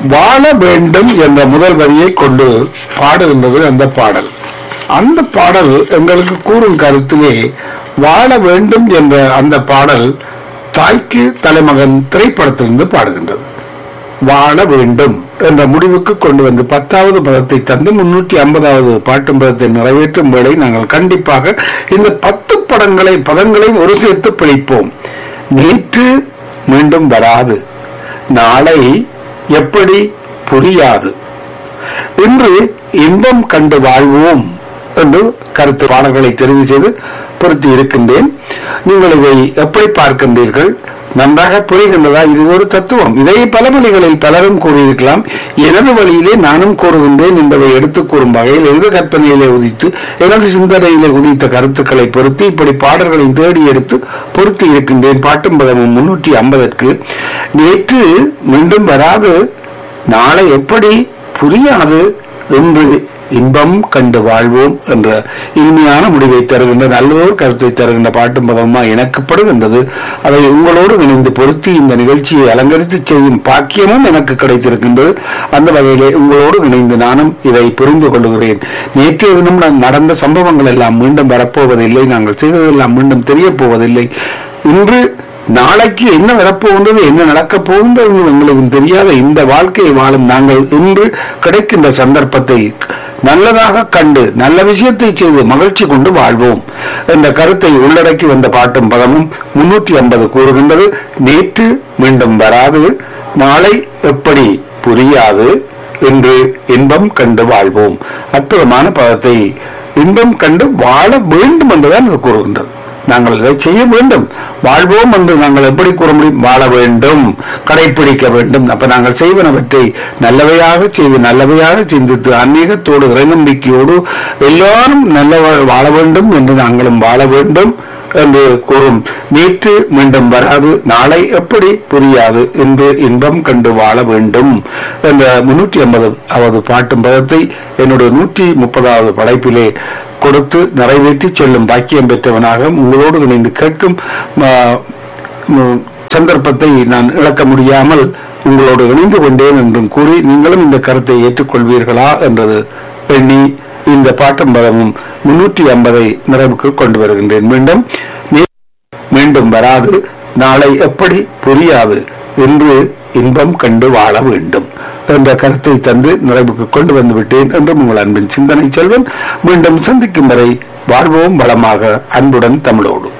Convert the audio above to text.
வாழ வேண்டும் என்ற முதல் வரியை கொண்டு பாடுகின்றது அந்த பாடல் அந்த பாடல் எங்களுக்கு கூறும் கருத்திலே வாழ வேண்டும் என்ற அந்த பாடல் தாய்க்கு தலைமகன் திரைப்படத்திலிருந்து பாடுகின்றது வாழ வேண்டும் என்ற முடிவுக்கு கொண்டு வந்து பத்தாவது பதத்தை தந்து முன்னூற்றி ஐம்பதாவது பாட்டும் பதத்தை நிறைவேற்றும் வேளை நாங்கள் கண்டிப்பாக இந்த பத்து படங்களை பதங்களையும் ஒரு சேர்த்து பிழைப்போம் நேற்று மீண்டும் வராது நாளை எப்படி புரியாது இன்று இன்பம் கண்டு வாழ்வோம் என்று கருத்து பாடல்களை தெரிவு செய்து பொருத்தி இருக்கின்றேன் நீங்கள் இதை எப்படி பார்க்கின்றீர்கள் நன்றாக புரிகின்றதா இது ஒரு தத்துவம் இதை பல வழிகளில் பலரும் கூறியிருக்கலாம் எனது வழியிலே நானும் கூறுகின்றேன் என்பதை எடுத்துக் கூறும் வகையில் எனது கற்பனையிலே உதித்து எனது சிந்தனையிலே உதித்த கருத்துக்களை பொருத்தி இப்படி பாடல்களையும் தேடி எடுத்து பொருத்தி இருக்கின்றேன் பாட்டும் பதமும் முன்னூற்றி ஐம்பதற்கு நேற்று மீண்டும் வராது நாளை எப்படி புரியாது என்று இன்பம் கண்டு வாழ்வோம் என்ற இனிமையான முடிவை தருகின்ற நல்லோர் கருத்தை தருகின்ற பாட்டும் பதமா எனக்குப்படுகின்றது அதை உங்களோடு இணைந்து பொருத்தி இந்த நிகழ்ச்சியை அலங்கரித்து செய்யும் பாக்கியமும் எனக்கு கிடைத்திருக்கின்றது அந்த வகையிலே உங்களோடு இணைந்து நானும் இதை புரிந்து கொள்கிறேன் நேற்றைய தினம் நான் நடந்த சம்பவங்கள் எல்லாம் மீண்டும் வரப்போவதில்லை நாங்கள் செய்ததெல்லாம் மீண்டும் தெரிய போவதில்லை இன்று நாளைக்கு என்ன வரப்போகின்றது என்ன நடக்கப் போகின்றது எங்களுக்கு தெரியாத இந்த வாழ்க்கையை வாழும் நாங்கள் இன்று கிடைக்கின்ற சந்தர்ப்பத்தை நல்லதாக கண்டு நல்ல விஷயத்தை செய்து மகிழ்ச்சி கொண்டு வாழ்வோம் என்ற கருத்தை உள்ளடக்கி வந்த பாட்டும் பதமும் முன்னூற்றி ஐம்பது கூறுகின்றது நேற்று மீண்டும் வராது நாளை எப்படி புரியாது என்று இன்பம் கண்டு வாழ்வோம் அற்புதமான பதத்தை இன்பம் கண்டு வாழ வேண்டும் என்றுதான் இது கூறுகின்றது நாங்கள் இதை செய்ய வேண்டும் வாழ்வோம் என்று நாங்கள் எப்படி கூற முடியும் வாழ வேண்டும் கடைபிடிக்க வேண்டும் அப்ப நாங்கள் செய்வனவற்றை நல்லவையாக செய்து நல்லவையாக சிந்தித்து ஆன்மீகத்தோடு இறைநம்பிக்கையோடு எல்லாரும் நல்ல வாழ வேண்டும் என்று நாங்களும் வாழ வேண்டும் என்று கூறும் நேற்று மீண்டும் வராது நாளை எப்படி புரியாது என்று இன்பம் கண்டு வாழ வேண்டும் என்ற முன்னூற்றி ஐம்பது அவது பாட்டும் பதத்தை என்னுடைய நூற்றி முப்பதாவது படைப்பிலே கொடுத்து நிறைவேற்றி செல்லும் பாக்கியம் பெற்றவனாக உங்களோடு இணைந்து கேட்கும் சந்தர்ப்பத்தை நான் இழக்க முடியாமல் உங்களோடு இணைந்து கொண்டேன் என்றும் கூறி நீங்களும் இந்த கருத்தை ஏற்றுக்கொள்வீர்களா என்றது எண்ணி இந்த பாட்டும் பதமும் முன்னூற்றி ஐம்பதை நிறைவுக்கு கொண்டு வருகின்றேன் மீண்டும் மீண்டும் வராது நாளை எப்படி புரியாது என்று இன்பம் கண்டு வாழ வேண்டும் என்ற கருத்தை தந்து நிறைவுக்கு கொண்டு வந்து விட்டேன் என்றும் உங்கள் அன்பின் சிந்தனை செல்வன் மீண்டும் சந்திக்கும் வரை வாழ்வோம் வளமாக அன்புடன் தமிழோடு